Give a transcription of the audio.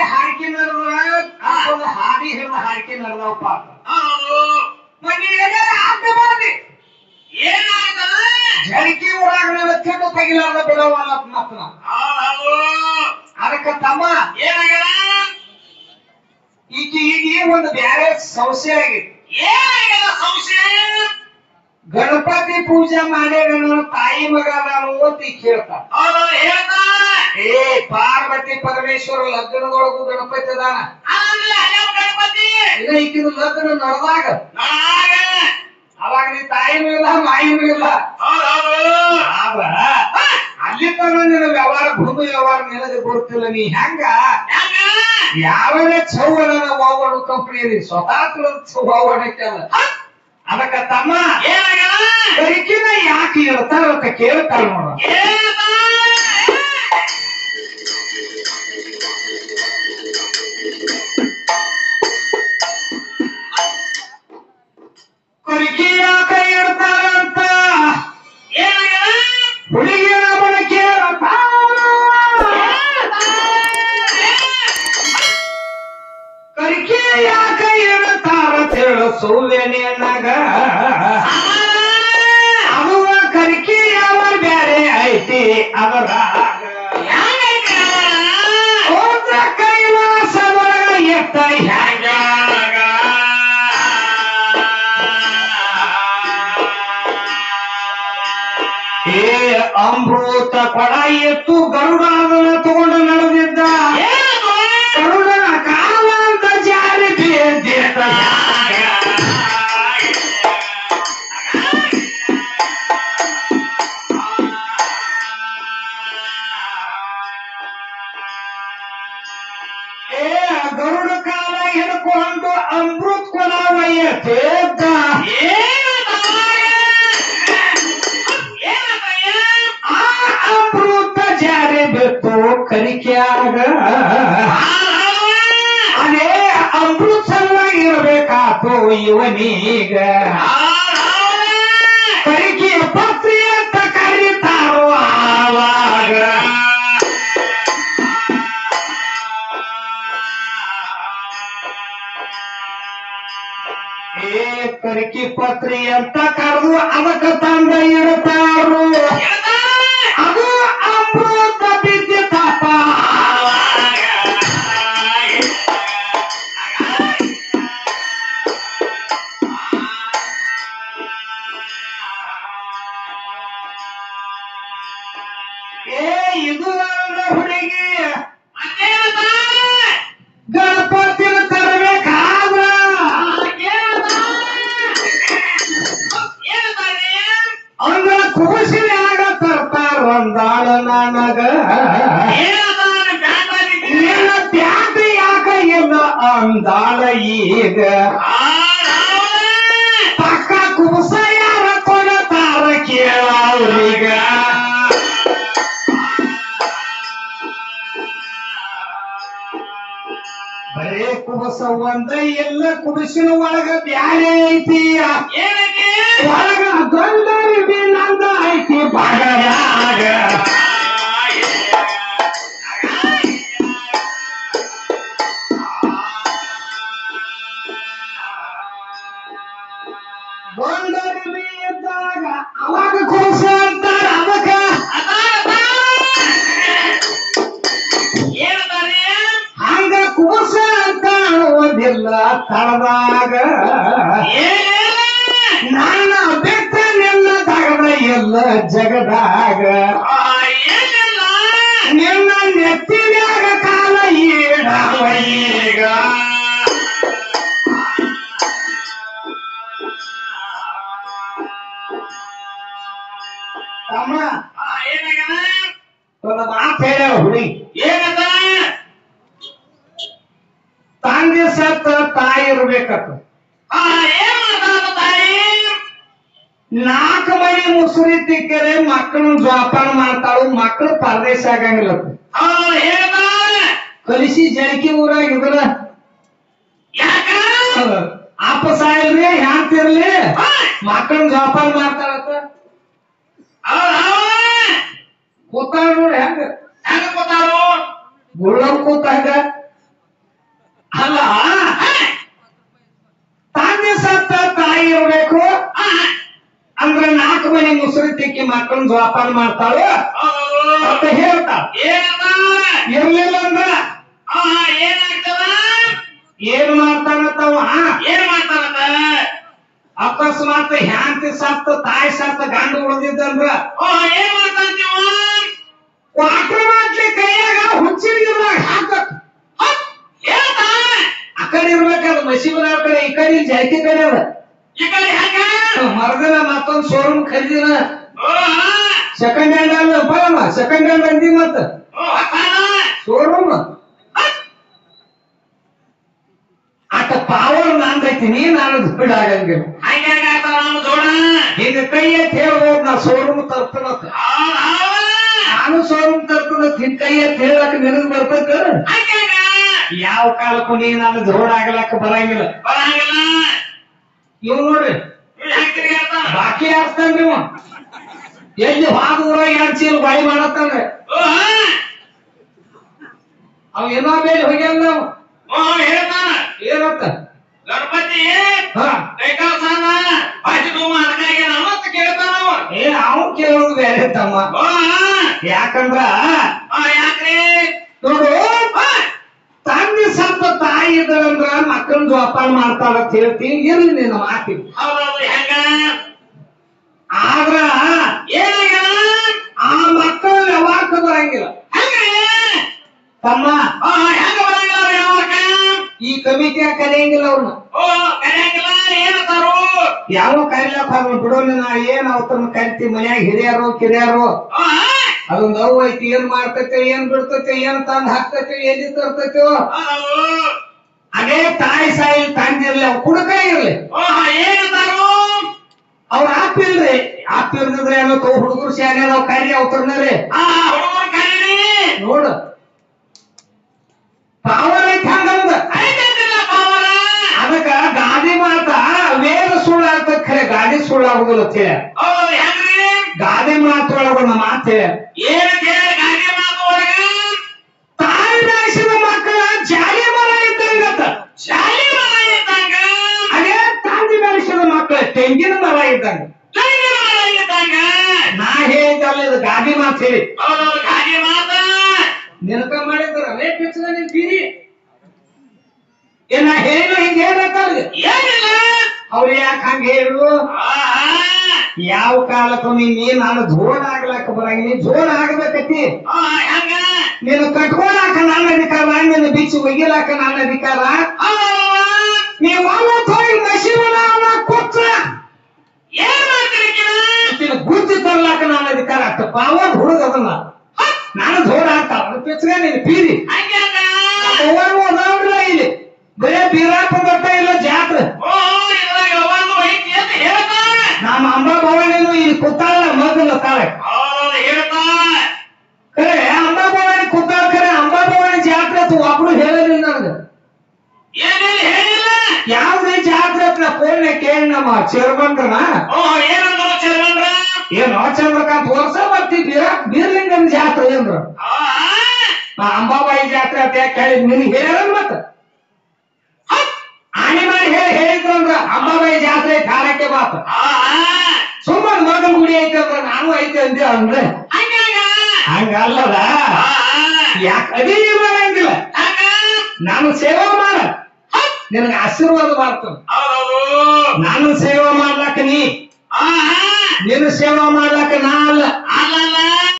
ಹಾಡಿಕೆ ನಡೆದ ಹಾಡಿ ಹೇಳ ಹಾಡಿಕೆ ನಡೆದವ ಪಾಪ ಹೌದು ಮನಿ ಏನಾರ ಆಟ ಮಾಡಿ ಏನಾಗ್ತದ ಜಡಿಕೆ ಊರಾಗ ನನ್ನ ತಿಂದು ತೆಗಿಲಾರ್ದ ಬಿಡವಲ್ಲ ಮತ್ತ ನಾ. ಹೌದು ಅದಕ್ಕ ತಮ್ಮ ಏನಾಗ್ಯದ ಈಗ ಈಗ ಒಂದು ಬ್ಯಾರೆ ಸಮಸ್ಯೆ ಆಗೈತಿ ಏನಾಗ್ಯದ ಸಂಶಯ ಗಣಪತಿ ಪೂಜೆ ಮಾಡಿ ನನ್ನ ತಾಯಿ ಮಗ ನಾನು ಓದಿ ಕೇಳ್ತಾನ ಹೌದು ಹೇಳ್ತಾ ಏ ಪಾರ್ವತಿ ಪರಮೇಶ್ವರ ಲಗ್ನದೊಳಗೂ ಗಣಪತಿ ಅದಾನ ಆಮೇಲೆ ಅಯ್ಯಪ್ಪ ಗಣಪತಿ ಇಲ್ಲ ಈಗಿನ ಲಗ್ನ ನಡೆದಾಗ ನಾಗ ಅವಾಗ ನೀ ತಾಯಿನೂ ಇಲ್ಲ ಮಾಯಿನೂ ಇಲ್ಲ ಹೌದು ಆದ್ರ ಅಲ್ಲಿ ತನ ನಿನ್ನ ವ್ಯವಹಾರ ಭೂಮಿ ವ್ಯವಹಾರ ನಿನಗೆ ಗೊತ್ತಿಲ್ಲ ನೀ ಹೆಂಗ ಹೆಂಗ ಯಾವನೇ ಚೌವನ ವಾವಣ ಕಂಪನಿ ಸ್ವತಃ ಚೌವಣಕ್ಕೆಲ್ಲ ಅದಕ್ಕ ತಮ್ಮ ಏನಾಗ್ಯದ ಕರಿಕಿನ ಯಾಕೆ ಹೇಳ್ತಾರ ಅಂತ ಕೇಳ್ತಾರ ನೋಡ ಹೇಳ್ತಾ ಕರಿಕಿ ಯಾಕೆ ಹೇಳ್ತಾರಂತ ಏನಾಗ್ಯದ ಹುಡುಗಿಯ ಬಳ ಕೇಳ್ತಾರ ಕರಿಕಿ ಯಾಕೆ ಹೇಳ್ತಾರ ತಿಳಿಸುವೆ ನಿನಗ ಅದುವ ಕರಿಕಿ ಯಾವ ಬ್ಯಾರೆ ಐತಿ ಅದರಾಗ ಹೋದ ಕೈಲಾಸದೊಳಗ ಎತ್ತ ಹ್ಯಾಂಗ ಏ ಅಮೃತ ಕೊಡ ಎತ್ತು ಗರುಡ ಅದನ್ನ ತಗೊಂಡು ನಡೆದಿದ್ದ ಗರುಡನ ಕಾಲ ಅಂತ ಜಾರಿ ಬಿದ್ದಿದ್ದ ಏ ಗರುಡ ಕಾಲ ಹಿಡ್ಕೊಂಡು ಅಮೃತ್ ಕೊಡ ಎತ್ತಿದ್ದ ಆ ಅಮೃತ ಜಾರಿ ಬಿತ್ತು ಕರಿಕೆಯಾಗ ಅದೇ ಅಮೃತ ಸಲುವಾಗಿ ಇರಬೇಕಾತು ಇವನೀಗ ಕರಿಕೆಯ ಪತ್ರಿ ಅಂತ ಕರೀತಾರೋ ಆವಾಗ ಏ ಕರಿಕಿ ಪತ್ರಿ ಅಂತ ಕರೆದು ಅದಕ್ಕ ತಂದ ಇಡ್ತಾರು ಅದು ಅಮೃತ ಬಿದ್ದಿತಪ್ಪ ಏ ಇದು ಅಲ್ಲ ಹುಡುಗಿ ಗಣಪತಿನ ತರಬೇಕಾದ್ರ ಅಂದ್ರ ಕುಬಸಿನ್ಯಾಗ ತರ್ತಾರ ಒಂದಾಳ ನನಗ ನಿನ್ನ ತ್ಯಾಗ ಯಾಕ ಇಲ್ಲ ಅಂದಾಳ ಈಗ ಪಕ್ಕ ಕುಬಸ ಯಾರ ಕೊಡತಾರ ಕೇಳವ್ರೀಗ ಬರೇ ಕುಬಸ ಒಂದ ಎಲ್ಲ ಕುಬಸಿನ ಒಳಗ ಬ್ಯಾರೆ ಐತಿ ಒಳಗ ಗಂಡರಿವಿ ನಂದ ಐತಿ ಬಗಲಾಗ ಗಂಡರಿವಿ ಇದ್ದಾಗ ಅವಾಗ ಕುಬಸ ಅಂತಾರ ಅದಕ್ಕ ಹಂಗ ಕುಬಸ ಅಂತ ಅನ್ನುವುದಿಲ್ಲ ತಳದಾಗ ನನ್ನ ಬೆಟ್ಟ ನಿನ್ನ ತಗದ ಎಲ್ಲ ಜಗದಾಗ ನಿನ್ನ ನೆತ್ತಿನ್ಯಾಗ ಕಾಲ ಈಡಾವ ಈಗ ತಮ್ಮ ಒಂದು ಮಾತು ಹೇಳ ಹುಡುಗಿ ತಂದೆ ಸತ್ತ ತಾಯಿ ಇರ್ಬೇಕತ್ತ ನಾಲ್ಕು ಮನೆ ಮುಸುರಿ ತಿಕ್ಕರೆ ಮಕ್ಕಳು ಜೋಪಾನ ಮಾಡ್ತಾಳು ಮಕ್ಕಳು ಪರದೇಶ ಆಗಂಗಿಲ್ಲ ಕಲಿಸಿ ಜಳಕಿ ಊರಾಗ ಇದ್ರ ಅಪ್ಪ ಸಾಯಿಲ್ರಿ ಹ್ಯಾಂತಿರ್ಲಿ ಮಕ್ಕಳನ್ನ ಜೋಪಾನ ಮಾಡ್ತಾಳತ್ತ ಕೂತಾಳ ನೋಡಿ ಹೆಂಗ ಗುಳ್ಳ ಕೂತಾಗ ಮಕ್ಕಳನ್ನ ಜೋಪಾನ ಮಾಡ್ತಾಳು ಹೌದು ಅಂತ ಹೇಳ್ತಾಳ ಏನಂತ ಇರ್ಲಿಲ್ಲ ಅಂದ್ರ ಆ ಏನಾಗ್ತದ ಏನ್ ಮಾಡ್ತಾನತ್ತವ ಏನ್ ಮಾಡ್ತಾರಂತ ಅಕಸ್ಮಾತ್ ಹ್ಯಾಂತಿ ಸತ್ತ ತಾಯಿ ಸತ್ತ ಗಂಡು ಉಳಿದಿದ್ದಂದ್ರ ಓ ಏನ್ ಮಾಡ್ತಾನ ನೀವು ಕ್ವಾಟ್ರ್ ಮಾಡ್ಲಿ ಕೈಯಾಗ ಹುಚ್ಚಿರ್ಗಿರ್ಲಾಗ ಹಾಕತ್ ಹೇಳ್ತಾ ಆ ಕಡೆ ಇರ್ಬೇಕಾದ ಮಸೀಬನ ಕಡೆ ಈ ಕಡೆ ಇಲ್ಲಿ ಜಾಸ್ತಿ ಕಡೆ ಅದ ಈ ಕಡೆ ಹೆಂಗ ಮರದಿನ ಮತ್ತೊಂದ್ ಶೋರೂಮ್ ಖರೀದಿನ ಓ ಸೆಕೆಂಡ್ ಹ್ಯಾಂಡ್ ಅಲ್ಲ ಬರಮ್ಮ ಸೆಕೆಂಡ್ ಹ್ಯಾಂಡ್ ಅಂದಿ ಮತ್ತ ಓ ಹತ್ತಾನ ಶೋರೂಮ್ ಆಟ ಪಾವರ್ ನಾಂದೈತೀನಿ ನಾನು ದುಡ್ಡು ಆಗಂಗಿಲ್ಲ ಹಂಗಾಗ್ತಾವ ನಮ್ಮ ಜೋಡ ಈಗ ಕೈ ಎತ್ತಿ ಹೇಳ್ಬೋದು ನಾ ಶೋರೂಮ್ ತರ್ತೀನಂತ ಹೌದ್ ಹೌದ್. ನಾನು ಶೋರೂಮ್ ತರ್ತೀನಂತ ನಿನ್ ಕೈ ಎತ್ತಿ ಹೇಳಕ್ ನಿನಗ್ ಬರ್ತೈತ ಹಂಗ್ಯಾಗ? ಯಾವ ಕಾಲಕ್ಕೂ ನೀ ನಾನು ಧೋಡ್ ಆಗ್ಲಕ್ಕ ಬರಂಗಿಲ್ಲ ಬರಂಗಿಲ್ಲ ಇವ್ ನೋಡ್ರಿ ಇವ್ ಹೆಂಗ್ ತಿರ್ಗಾಡ್ತಾನ? ಬಾಕಿ ಹಾಕ್ತಾನ್ರಿ ಇವ ಎಲ್ಲಿ ಹಾದ ಊರಾಗ ಎರಡ್ ಚೀಲ ಬಾಯಿ ಮಾಡತ್ತಾನ್ರಿ ಓ ಹಾ. ಅವ್ ಏನೋ ಮೇಲೆ ಹೋಗ್ಯಾನ ನಾವು ಓ ಅವ್ ಹೇಳ್ತಾನ ಏನಂತ ಗಣಪತಿ ಹಾ ಕೈಕಾಲ್ ಸಾನ ಬಾಜು ನೋವು ಅದಕ್ಕಾಗಿ ನಾನು ಅಂತ ಕೇಳ್ತಾನ ಅವ. ಏ ಅವ್ನ್ ಕೇಳೋದು ಬೇರೆ ತಮ್ಮ ಓ ಹಾ. ಯಾಕಂದ್ರ ಆ, ಯಾಕ್ರಿ ನೋಡು ಆ, ತಂದೆ ಸತ್ತ ತಾಯಿ ಇದ್ರಂದ್ರ ಮಕ್ಕಳನ್ನ ಜೋಪಾನ ಮಾಡ್ತಾಳ ಅಂತ ಹೇಳ್ತೀನಿ ಇರ್ಲಿ ನಿನ್ನ ಮಾತಿ ಹೌದೌದು ಹೆಂಗ ಆದ್ರ ಏನಾಗ್ಯಾನ ಆ ಮಕ್ಕಳು ಯಾವಾಗ ಬರಂಗಿಲ್ಲ ಹೆಂಗ್ರಿ ತಮ್ಮ ಆ, ಹೆಂಗ ಬರಂಗಿಲ್ಲ ಅವ್ರ ಯಾವಾಗ ಈ ಕಮಿಟಿಯ ಕರೆಯಂಗಿಲ್ಲ ಅವ್ರನ್ನ ಓ ಕರೆಯಂಗಿಲ್ಲ ಏನಂತಾರು ಯಾವ ಕರಿಲಕ್ ಹೋಗ ಬಿಡೋ ನಾ ಏನ್ ಅವತರನ್ನ ಕರಿತಿ ಮನ್ಯಾಗ ಹಿರಿಯರು ಕಿರಿಯರು ಆ, ಅದೊಂದ್ ಅವು ಐತಿ ಏನ್ ಮಾಡ್ತೈತೆ ಏನ್ ಬಿಡ್ತೈತೆ ಏನ್ ತಂದ್ ಹಾಕ್ತೈತೆ ಎಲ್ಲಿ ತರ್ತೈತೋ ಹೌದೌದು ಅದೇ ತಾಯಿ ಸಾಯಿ ತಂದಿರ್ಲಿ ಅವ್ ಕುಡಕ ಇರ್ಲಿ ಓ ಏನಂತಾರು ಅವ್ರ ಆಪ್ ಇಲ್ರಿ ಆಪ್ ಇರ್ದಿದ್ರೆ ಏನೋ ತೋ ಹುಡುಗರು ಶಾನೆ ಅದಾವ್ ಕರಿ ಅವತರ್ನರಿ ಆ ಹುಡುಗರು ಕರೀರಿ ನೋಡು ಪಾವರ್ ಐತಿ ಹಂಗಂದ ಐತಂತಿಲ್ಲ ಪಾವರ ಅದಕ್ಕ ಗಾದಿ ಮಾತ ವೇದ ಸುಳ್ಳು ಆಗ್ತದ ಖರೆ ಗಾದಿ ಸುಳ್ಳು ಆಗುದಿಲ್ಲ ಅಂತ ಹೇಳಿ ಹೌದು ಹೆಂಗ್ರಿ ಗಾದಿ ಮಾತೊಳಗ ಒಂದು ಮಾತು ಹೇಳಿ ಏನ್ ಕೇಳಿ ಗಾಡಿ ಮಾತು ಒಳಗ ತಾಯಿ ಬೆಳೆಸಿದ ಮಕ್ಕಳ ಜಾಲಿ ಮರ ಇದ್ದಂಗತ್ತ ಶಾಲಿ ಮರ ಇದ್ದಂಗ ಅದೇ ತಂದೆ ಬೆಳೆಸಿದ ಮಕ್ಕಳ ತೆಂಗಿನ ಮರ ಇದ್ದಂಗ ತಂಗಿ ಮರ ಇದ್ದಂಗ ನಾ ಹೇಳಿದ್ದಲ್ಲ ಇದು ಗಾದಿ ಮಾತು ಹೇಳಿ ಹೌದೌದು ಗಾಡಿ ಮಾತ ನಿನಕ ಮಾಡಿದ್ರ ಅವೇ ಪಿಚ್ಚದ ನಿನ್ ಬೀರಿ ಏ ನಾ ಹೇಳು ಹಿಂಗ ಹೇಳ್ಬೇಕಲ್ರಿ ಏನಿಲ್ಲ ಅವ್ರು ಯಾಕೆ ಹಂಗ ಹೇಳು ಆಹಾ. ಯಾವ ಕಾಲಕ್ಕೂ ನೀನ್ ನಾನು ಜೋಡ್ ಆಗ್ಲಾಕ ಬರಂಗಿಲ್ಲ ನೀ ಜೋಡ್ ಆಗ್ಬೇಕತಿ ಆ, ಹೆಂಗ ನೀನು ಕಟ್ಕೊಳಾಕ ನನ್ನ ಅಧಿಕಾರ ನಿನ್ನ ಬಿಚ್ಚಿ ಒಗಿಲಾಕ ನನ್ನ ಅಧಿಕಾರ ಹೌದೌದು. ನೀವು ಅವತ್ತು ಹೋಗಿ ಮಸೀವನ ಅವನ ಕೊಟ್ರ ಏನ್ ಮಾಡ್ತೀರಿ ಕಿನ? ನೀನು ಗುದ್ದಿ ತರ್ಲಾಕ ನನ್ನ ಅಧಿಕಾರ ಆಗ್ತ ಪಾವನ್ ಹುಡುಗ ಅದನ್ನ ನಾನು ಜೋಡ್ ಆಗ್ತಾವ ಪಿಚ್ಚಗ ನೀನು ಬೀರಿ ಹಂಗ್ಯಾಕ? ಅವ್ವನು ಅದಾವ್ರಲ್ಲ ಇಲ್ಲಿ ಬರೇ ಬೀರಾಪ ಬರ್ತ ಇಲ್ಲ ಜಾತ್ರೆ ಓ, ಇದ್ರಾಗ ಯಾವಾಗ್ಲೂ ಐತಿ ಅಂತ ಹೇಳ್ತಾನ. ನಮ್ಮ ಅಂಬಾ ಭವಾನಿನು ಇಲ್ಲಿ ಕೂತಾಳ ಮೊದಲ ತಾಳೆ ಹೌದೌದು ಹೇಳ್ತಾನ. ಕರೆ ಅಂಬಾ ಭವಾನಿ ಕೂತಾಳ ಕರೆ ಅಂಬಾ ಭವಾನಿ ಜಾತ್ರೆ ಅಂತ ಒಬ್ರು ಹೇಳಿಲ್ಲ ನನಗೆ ಏನೇನ್ ಹೇಳಿಲ್ಲ? ಯಾವ್ದೇ ಜಾತ್ರೆ ಅಂತ ನಾ ಫೋನ್ ಕೇಳಿ ನಮ್ಮ ಚೇರ್ಮನ್ರನ ಓ, ಏನಂದ್ರು ಚರ್ಮನ್ರ? ಏನೋ ಚಂದ್ರಕಾಂತ್ ವರ್ಷ ಬರ್ತಿ ಬೀರ ಬೀರ್ಲಿಂಗನ ಜಾತ್ರೆ ಅಂದ್ರು ಆಹಾ. ಆ ಅಂಬಾಬಾಯಿ ಜಾತ್ರೆ ಅಂತ ಯಾಕೆ ಕೇಳಿದ್ ನಿನಗೆ ಹೇಳ ಮತ್ತ ಆನೆ ಮಾಡಿ ಹೇಳಿ ಹೇಳಿದ್ರು ಅಂದ್ರ ಅಂಬಾಬಾಯಿ ಜಾತ್ರೆ ಕಾರಕ್ಕೆ ಬಾತ ಆಹಾ. ಸುಮ್ಮನೆ ಮಗನ ಗುಡಿ ಐತೆ ಅಂದ್ರ ನಾನು ಐತೆ ಅಂದೆ ಅಂದ್ರೆ ಹಂಗ್ಯಾಕ? ಹಂಗಲ್ಲದ ಆಹಾ. ಯಾಕೆ ಅದೇ ಮಾಡಂಗಿಲ್ಲ ಹಂಗ? ನಾನು ಸೇವೆ ಮಾಡ ನಿನಗೆ ಆಶೀರ್ವಾದ ಮಾಡ್ತಾನೆ ಹೌದೌದು. ನಾನು ಸೇವೆ ಮಾಡ್ಲಾಕ ನೀ ಆಹಾ. ನಿನ್ನ ಸೇವೆ ಮಾಡ್ಲಾಕ ನಾ ಅಲ್ಲ